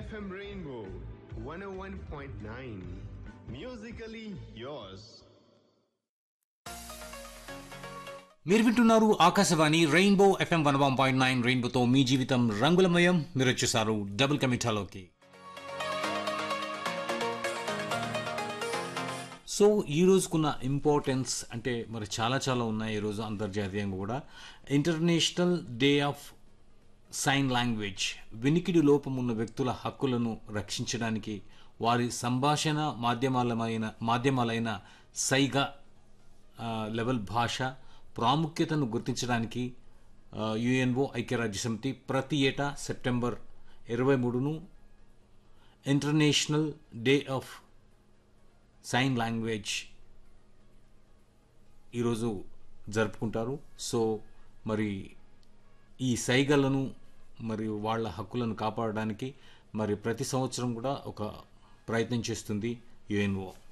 FM Rainbow 101.9. Musically yours. మీరు వింటున్నారు Akashvani rainbow FM one one point nine రెయిన్బోతో మీ జీవితం రంగులమయం మీరు వచ్చేసారు డబుల్ కమిటాలోకి సో ఈ రోజుకున్న ఇంపార్టెన్స్ అంటే మరి చాలా చాలా ఉన్నాయి ఈరోజు అంతర్జాతీయంగా కూడా international day of sign language వినికిడి లోపం ఉన్న వ్యక్తుల హక్కులను రక్షించడానికి వారి సంభాషణ మాధ్యమాలమైన మాధ్యమాలైన సైగా ఆ, లెవెల్ భాష ప్రాముఖ్యతను గుర్తించడానికి ఆ, యుఎన్ఓ ఐక్యరాజ్య సమితి ప్రతి ఏటా సెప్టెంబర్ ఇరవై మూడును international day of sign language ఈరోజు జరుపుకుంటారు సో మరి ఈ సైగలను మరి వాళ్ళ హక్కులను కాపాడడానికి మరి ప్రతి సంవత్సరం కూడా ఒక ప్రయత్నం చేస్తుంది యుఎన్ఓ